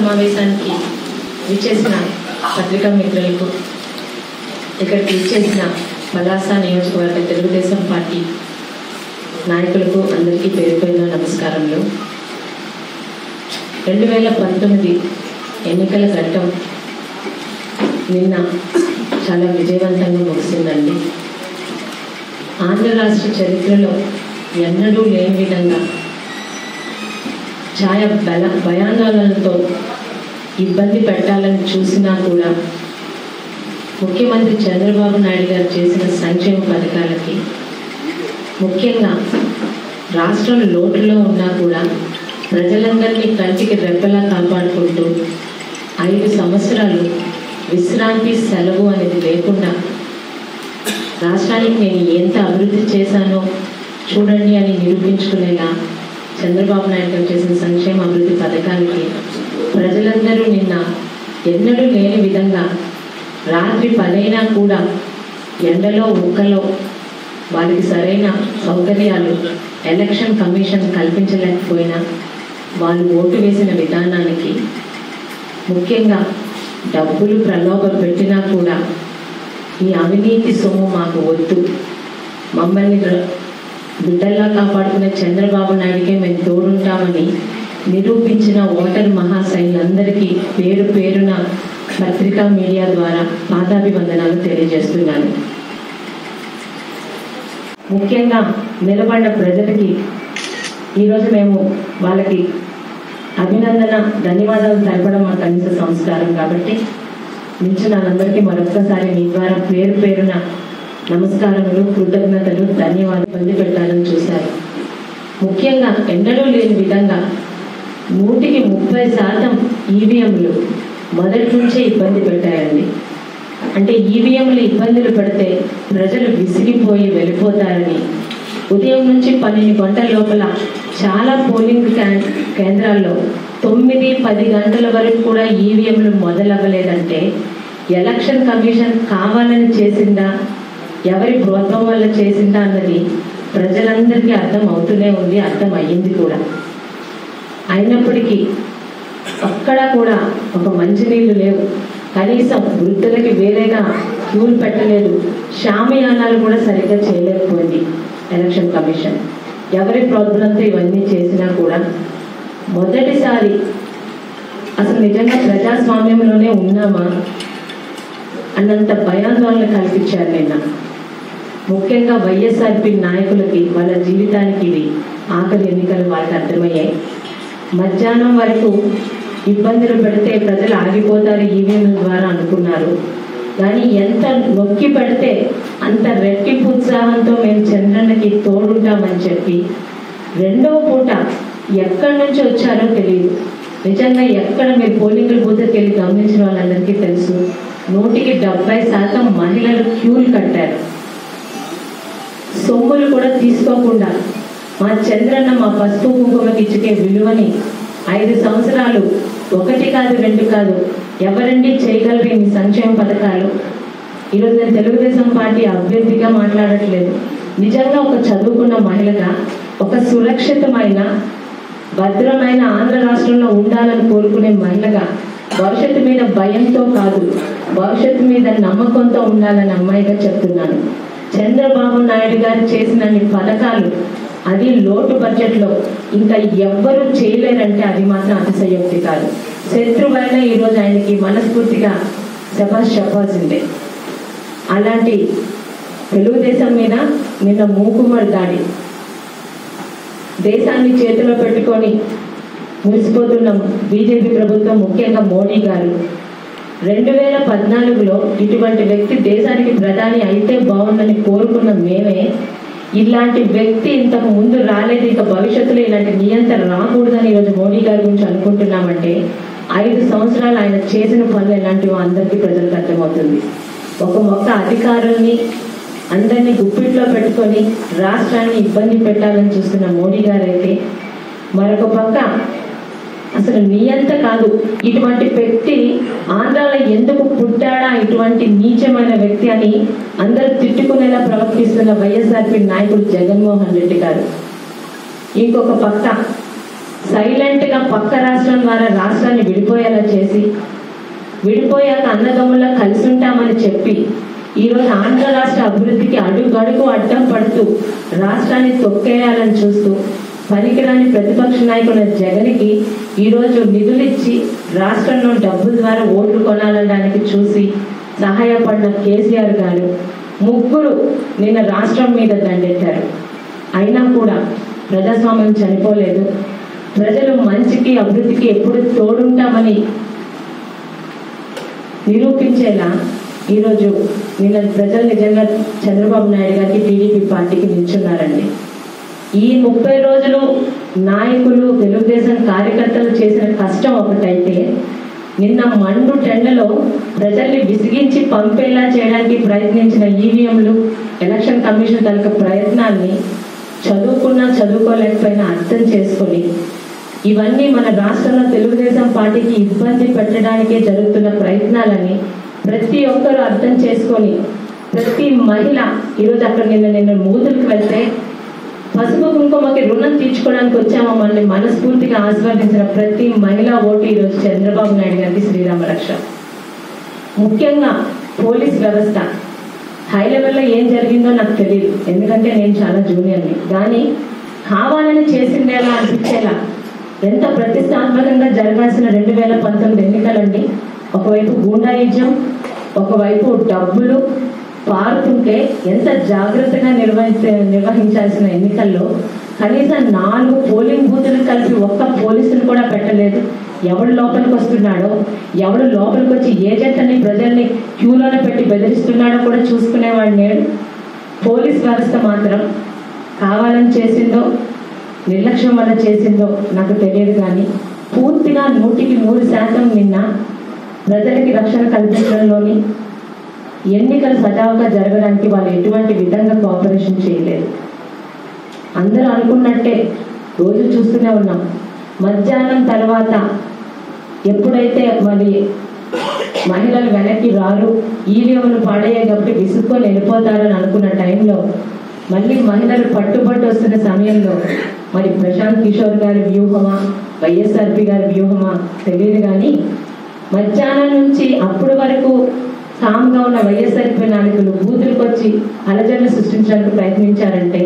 సమావేశానికి విచ్చేసిన పత్రికా మిత్రులకు ఇక్కడికి విచ్చేసిన పలాస నియోజకవర్గ తెలుగుదేశం పార్టీ నాయకులకు అందరికీ పేరు పేరున నమస్కారములు రెండు వేల పంతొమ్మిది ఎన్నికల ఘట్టం నిన్న చాలా విజయవంతంగా ముగిసిందండి ఆంధ్ర రాష్ట్ర చరిత్రలో ఎన్నడూ లేని విధంగా ఛాయ బల భయాందోళనలతో ఇబ్బంది పెట్టాలని చూసినా కూడా ముఖ్యమంత్రి చంద్రబాబు నాయుడు గారు చేసిన సంక్షేమ పథకాలకి ముఖ్యంగా రాష్ట్రం లోటులో ఉన్నా కూడా ప్రజలందరినీ కంటికి రెప్పలా కాపాడుకుంటూ ఐదు సంవత్సరాలు విశ్రాంతి సెలవు అనేది లేకుండా రాష్ట్రానికి నేను ఎంత అభివృద్ధి చేశానో చూడండి అని నిరూపించుకునేలా చంద్రబాబు నాయుడు గారు చేసిన సంక్షేమ అభివృద్ధి పథకాలకి ప్రజలందరూ నిన్న ఎన్నడూ లేని విధంగా రాత్రి పదైనా కూడా ఎండలో ఉక్కలో వారికి సరైన సౌకర్యాలు ఎలక్షన్ కమిషన్ కల్పించలేకపోయినా వాళ్ళు ఓటు వేసిన విధానానికి ముఖ్యంగా డబ్బులు ప్రలోభం పెట్టినా కూడా ఈ అవినీతి సొమ్ము మాకు వద్దు మమ్మల్ని ర- బిడ్డల్లా కాపాడుకునే చంద్రబాబు నాయుడికే మేము తోడుంటామని నిరూపించిన ఓటర్ మహాశైలందరికీ పేరు పేరున పత్రికా మీడియా ద్వారా పాదాభివందనాలు తెలియజేస్తున్నాను ముఖ్యంగా నిలబడిన ప్రజలకి ఈరోజు మేము వాళ్ళకి అభినందన ధన్యవాదాలు తెలపడం మా కనీస సంస్కారం కాబట్టి నిలిచిన వాళ్ళందరికీ మరొక్కసారి మీ ద్వారా పేరు పేరున నమస్కారములు కృతజ్ఞతలు ధన్యవాదాలు పొంది పెట్టాలని చూశారు ముఖ్యంగా ఎన్నడూ లేని విధంగా నూటికి ముప్పై శాతం ఈవీఎంలు మొదటి నుంచే ఇబ్బంది పెట్టాయండి అంటే ఈవీఎంలు ఇబ్బందులు పెడితే ప్రజలు విసిగిపోయి వెళ్ళిపోతారని ఉదయం నుంచి పన్నెండు గంటల లోపల చాలా పోలింగ్ క్యా- కేంద్రాల్లో తొమ్మిది పది గంటల వరకు కూడా ఈవీఎంలు మొదలవ్వలేదంటే ఎలక్షన్ కమిషన్ కావాలని చేసిందా ఎవరి ప్రోత్సాహం వల్ల చేసిందా అన్నది ప్రజలందరికీ అర్థం అవుతూనే ఉంది అర్థం అయ్యింది కూడా అయినప్పటికీ అక్కడ కూడా ఒక మంచినీళ్ళు లేవు కనీసం వృద్ధులకి వేరేగా క్యూలు పెట్టలేదు షామియానాలు కూడా సరిగ్గా చేయలేకపోయింది ఎలక్షన్ కమిషన్ ఎవరి ప్రోద్బలంతో ఇవన్నీ చేసినా కూడా మొదటిసారి అసలు నిజంగా ప్రజాస్వామ్యంలోనే ఉన్నామా అన్నంత భయాందోళన కల్పించారు నిన్న ముఖ్యంగా వైఎస్ఆర్పి నాయకులకి వాళ్ళ జీవితానికి ఇవి ఆఖరి ఎన్నికలు వాళ్ళకి అర్థమయ్యాయి మధ్యాహ్నం వరకు ఇబ్బందులు పెడితే ప్రజలు ఆగిపోతారు ఈవీఎం ద్వారా అనుకున్నారు కానీ ఎంత నొక్కి పెడితే అంత రెట్టింపు ఉత్సాహంతో మేము చంద్రన్నకి తోడుంటామని చెప్పి రెండవ పూట ఎక్కడి నుంచి వచ్చారో తెలియదు నిజంగా ఎక్కడ మీరు పోలింగ్ బూత్కి వెళ్ళి గమనించిన వాళ్ళందరికీ తెలుసు నూటికి డెబ్బై శాతం మహిళలు క్యూలు కట్టారు సొమ్ములు కూడా తీసుకోకుండా మా చంద్రన్న మా పసుపు కుంకుమకి ఇచ్చుకే విలువని ఐదు సంవత్సరాలు ఒకటి కాదు రెండు కాదు ఎవరండి చేయగలరు మీ సంక్షేమ పథకాలు ఈరోజు నేను తెలుగుదేశం పార్టీ అభ్యర్థిగా మాట్లాడట్లేదు నిజంగా ఒక చదువుకున్న మహిళగా ఒక సురక్షితమైన భద్రమైన ఆంధ్ర రాష్ట్రంలో ఉండాలని కోరుకునే మహిళగా భవిష్యత్తు మీద భయంతో కాదు భవిష్యత్తు మీద నమ్మకంతో ఉండాలని అమ్మాయిగా చెప్తున్నాను చంద్రబాబు నాయుడు గారు చేసినన్ని పథకాలు అది లోటు బడ్జెట్లో ఇంకా ఎవ్వరూ చేయలేరంటే అది మాత్రం అతిశయోక్తి కాదు శత్రువైన ఈరోజు ఆయనకి మనస్ఫూర్తిగా శబాష్ చెప్పాల్సిందే అలాంటి తెలుగుదేశం మీద నిన్న మూకుమ్మడి దాడి దేశాన్ని చేతిలో పెట్టుకొని మురిసిపోతున్న బీజేపీ ప్రభుత్వం ముఖ్యంగా మోడీ గారు రెండు వేల పద్నాలుగులో ఇటువంటి వ్యక్తి దేశానికి ప్రధాని అయితే బాగుందని కోరుకున్న మేమే ఇలాంటి వ్యక్తి ఇంతకు ముందు రాలేదు ఇక భవిష్యత్తులో ఇలాంటి నియంత్రణ రాకూడదని ఈరోజు మోడీ గారి గురించి అనుకుంటున్నామంటే ఐదు సంవత్సరాలు ఆయన చేసిన పనులు ఎలాంటివో అందరికీ ప్రజలకు అర్థమవుతుంది ఒక మొక్క అధికారుల్ని అందరినీ గుప్పిట్లో పెట్టుకొని రాష్ట్రాన్ని ఇబ్బంది పెట్టాలని చూస్తున్న మోడీ గారైతే మరొక పక్క అసలు నియంత కాదు ఇటువంటి వ్యక్తి ఆంధ్రాలో ఎందుకు పుట్టాడా ఇటువంటి నీచమైన వ్యక్తి అని అందరూ తిట్టుకునేలా ప్రవర్తిస్తున్న వైఎస్ఆర్పి నాయకుడు జగన్మోహన్ రెడ్డి గారు ఇంకొక పక్క సైలెంట్ గా పక్క రాష్ట్రం ద్వారా రాష్ట్రాన్ని విడిపోయేలా చేసి విడిపోయాక అన్నదమ్ముల్లో కలిసి ఉంటామని చెప్పి ఈరోజు ఆంధ్ర రాష్ట్ర అభివృద్ధికి అడుగడుగు అడ్డం పడుతూ రాష్ట్రాన్ని తొక్కేయాలని చూస్తూ పనికిరాని ప్రతిపక్ష నాయకుల జగన్కి ఈరోజు నిధులిచ్చి రాష్ట్రంలో డబ్బుల ద్వారా ఓట్లు కొనాలనడానికి చూసి సహాయపడిన కేసీఆర్ గారు ముగ్గురు నిన్న రాష్ట్రం మీద దండెత్తారు అయినా కూడా ప్రజాస్వామ్యం చనిపోలేదు ప్రజలు మంచికి అభివృద్ధికి ఎప్పుడు తోడుంటామని నిరూపించేలా ఈరోజు నిన్న ప్రజలు నిజంగా చంద్రబాబు నాయుడు గారికి టీడీపీ పార్టీకి నిల్చున్నారండి ఈ ముప్పై రోజులు నాయకులు తెలుగుదేశం కార్యకర్తలు చేసిన కష్టం ఒకటైతే నిన్న మండు టెండలో ప్రజల్ని విసిగించి పంపేలా చేయడానికి ప్రయత్నించిన ఈవీఎంలు ఎలక్షన్ కమిషన్ తనకు ప్రయత్నాన్ని చదువుకున్నా చదువుకోలేకపోయినా అర్థం చేసుకొని ఇవన్నీ మన రాష్ట్రంలో తెలుగుదేశం పార్టీకి ఇబ్బంది పెట్టడానికే జరుగుతున్న ప్రయత్నాలని ప్రతి ఒక్కరూ అర్థం చేసుకొని ప్రతి మహిళ ఈరోజు అక్కడ నిన్న నిన్న మూతులకు వెళ్తే పసుపు కుంకుమకి రుణం తీర్చుకోవడానికి వచ్చామో మనల్ని మనస్ఫూర్తిగా ఆస్వాదించిన ప్రతి మహిళా ఓటు ఈరోజు చంద్రబాబు నాయుడు గారికి శ్రీరామ రక్ష ముఖ్యంగా పోలీస్ వ్యవస్థ హై లెవెల్లో ఏం జరిగిందో నాకు తెలియదు ఎందుకంటే నేను చాలా జూనియర్ని కానీ కావాలని చేసిందేలా అనిపించేలా ఎంత ప్రతిష్టాత్మకంగా జరగాల్సిన రెండు వేల పంతొమ్మిది ఎన్నికలండి ఒకవైపు గూండాయిజం ఒకవైపు డబ్బులు పారుతుంటే ఎంత జాగ్రత్తగా నిర్వహించ నిర్వహించాల్సిన ఎన్నికల్లో కనీసం నాలుగు పోలింగ్ బూతులు కలిపి ఒక్క పోలీసులు కూడా పెట్టలేదు ఎవడు లోపలికి వస్తున్నాడో ఎవడు లోపలికి వచ్చి ఏజెంట్ అని ప్రజల్ని క్యూలోనే పెట్టి బెదిరిస్తున్నాడో కూడా చూసుకునేవాడు నేడు పోలీస్ వ్యవస్థ మాత్రం కావాలని చేసిందో నిర్లక్ష్యం వల్ల చేసిందో నాకు తెలియదు కానీ పూర్తిగా నూటికి నూరు శాతం నిన్న ప్రజలకి రక్షణ కల్పించడంలోని ఎన్నికలు సజావుగా జరగడానికి వాళ్ళు ఎటువంటి విధంగా కోఆపరేషన్ చేయలేదు అందరూ అనుకున్నట్టే రోజు చూస్తూనే ఉన్నాం మధ్యాహ్నం తర్వాత ఎప్పుడైతే మరి మహిళలు వెనక్కి రారు ఈవీఎంలు పాడయ్యాయి కాబట్టి విసుక్కొని వెళ్ళిపోతారని అనుకున్న టైంలో మళ్ళీ మహిళలు పట్టుబట్టు వస్తున్న సమయంలో మరి ప్రశాంత్ కిషోర్ గారి వ్యూహమా వైఎస్ఆర్పి గారి వ్యూహమా తెలియదు కానీ మధ్యాహ్నం నుంచి అప్పటి వరకు కామ్గా ఉన్న వైఎస్ఆర్పి నాయకులు బూతులకు వచ్చి అలజడులు సృష్టించడానికి ప్రయత్నించారంటే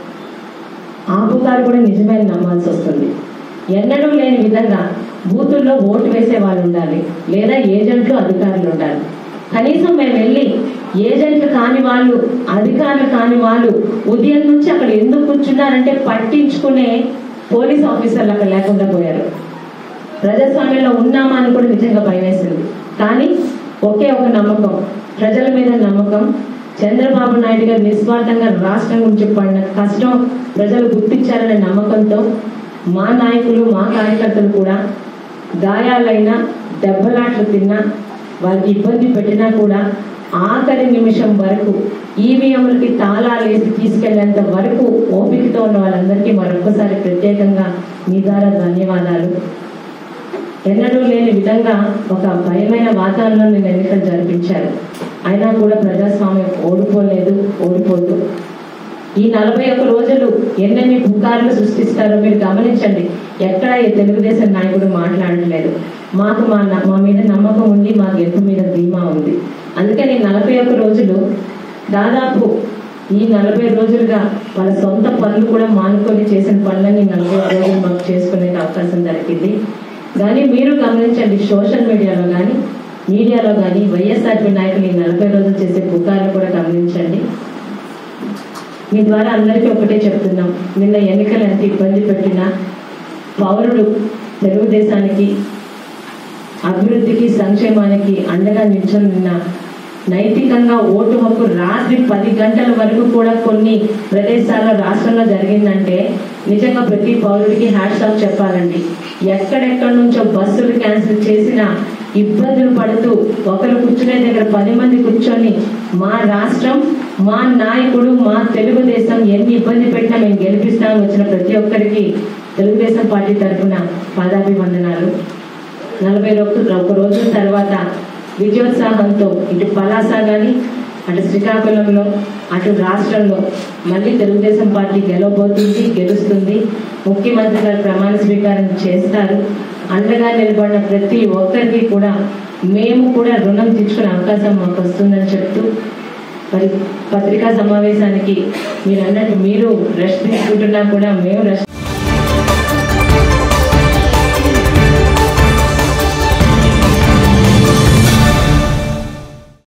ఆ పుకారు కూడా నిజమే అని నమ్మాల్సి వస్తుంది ఎన్నడూ లేని విధంగా బూతుల్లో ఓటు వేసే వాళ్ళు ఉండాలి లేదా ఏజెంట్లు అధికారులు ఉండాలి కనీసం మేము వెళ్ళి ఏజెంట్లు కాని వాళ్ళు అధికారులు కాని వాళ్ళు ఉదయం నుంచి అక్కడ ఎందుకు కూర్చున్నారంటే పట్టించుకునే పోలీస్ ఆఫీసర్లు అక్కడ లేకుండా పోయారు ప్రజాస్వామ్యంలో ఉన్నామా అని కూడా నిజంగా భయమేసింది కానీ ఒకే ఒక నమ్మకం ప్రజల మీద నమ్మకం చంద్రబాబు నాయుడు గారు నిస్వార్థంగా రాష్ట్రం గురించి పడిన కష్టం ప్రజలు గుర్తించారనే నమ్మకంతో మా నాయకులు మా కార్యకర్తలు కూడా గాయాలైనా దెబ్బలాట్లు తిన్నా వారికి ఇబ్బంది పెట్టినా కూడా ఆఖరి నిమిషం వరకు ఈవీఎంలకి తాళాలు వేసి తీసుకెళ్లేంత వరకు ఓపికతో ఉన్న వాళ్ళందరికీ మరొకసారి ప్రత్యేకంగా మీ ద్వారా ధన్యవాదాలు ఎన్నడూ లేని విధంగా ఒక భయమైన వాతావరణంలో నేను ఎన్నికలు జరిపించారు అయినా కూడా ప్రజాస్వామ్యం ఓడిపోలేదు ఓడిపోతూ ఈ నలభై ఒక్క రోజులు ఎన్నెన్ని పుకార్లు సృష్టిస్తారో మీరు గమనించండి ఎక్కడ ఈ తెలుగుదేశం నాయకుడు మాట్లాడట్లేదు మాకు మా న- మా మీద నమ్మకం ఉంది మా గెలుపు మీద ధీమా ఉంది అందుకని నలభై ఒక్క రోజులు దాదాపు ఈ నలభై రోజులుగా వాళ్ళ సొంత పనులు కూడా మానుకొని చేసిన పనులన్నీ నలభై ఒక్క రోజులు మాకు చేసుకునే అవకాశం దొరికింది కానీ మీరు గమనించండి సోషల్ మీడియాలో కానీ మీడియాలో కానీ వైఎస్ఆర్పీ నాయకులు ఈ నలభై రోజులు చేసే పుకార్లు కూడా గమనించండి మీ ద్వారా అందరికీ ఒకటే చెప్తున్నాం నిన్న ఎన్నికలు ఎంత ఇబ్బంది పెట్టినా పౌరుడు తెలుగుదేశానికి అభివృద్ధికి సంక్షేమానికి అండగా నిల్చొని నిన్న నైతికంగా ఓటు హక్కు రాత్రి పది గంటల వరకు కూడా కొన్ని ప్రదేశాల్లో రాష్ట్రంలో జరిగిందంటే నిజంగా ప్రతి పౌరుడికి హ్యాష్ ఆఫ్ చెప్పాలండి ఎక్కడెక్కడి నుంచో బస్సులు క్యాన్సిల్ చేసినా ఇబ్బందులు పడుతూ ఒకరు కూర్చునే దగ్గర పది మంది కూర్చొని మా రాష్ట్రం మా నాయకుడు మా తెలుగుదేశం ఎన్ని ఇబ్బంది పెట్టినా మేము గెలిపిస్తామని వచ్చిన ప్రతి ఒక్కరికి తెలుగుదేశం పార్టీ తరఫున పాదాభివందనాలు నలభై రోజు ఒక రోజుల తర్వాత విజయోత్సాహంతో ఇటు పలాస కానీ అటు శ్రీకాకుళంలో అటు రాష్ట్రంలో మళ్ళీ తెలుగుదేశం పార్టీ గెలవబోతుంది గెలుస్తుంది ముఖ్యమంత్రి గారు ప్రమాణ స్వీకారం చేస్తారు అండగా నిలబడిన ప్రతి ఒక్కరికి కూడా మేము కూడా రుణం తీర్చుకునే అవకాశం మాకు వస్తుందని చెప్తూ మరి పత్రికా సమావేశానికి మీరు అన్నట్టు మీరు రెస్ట్ తీసుకుంటున్నా కూడా మేము రెస్ట్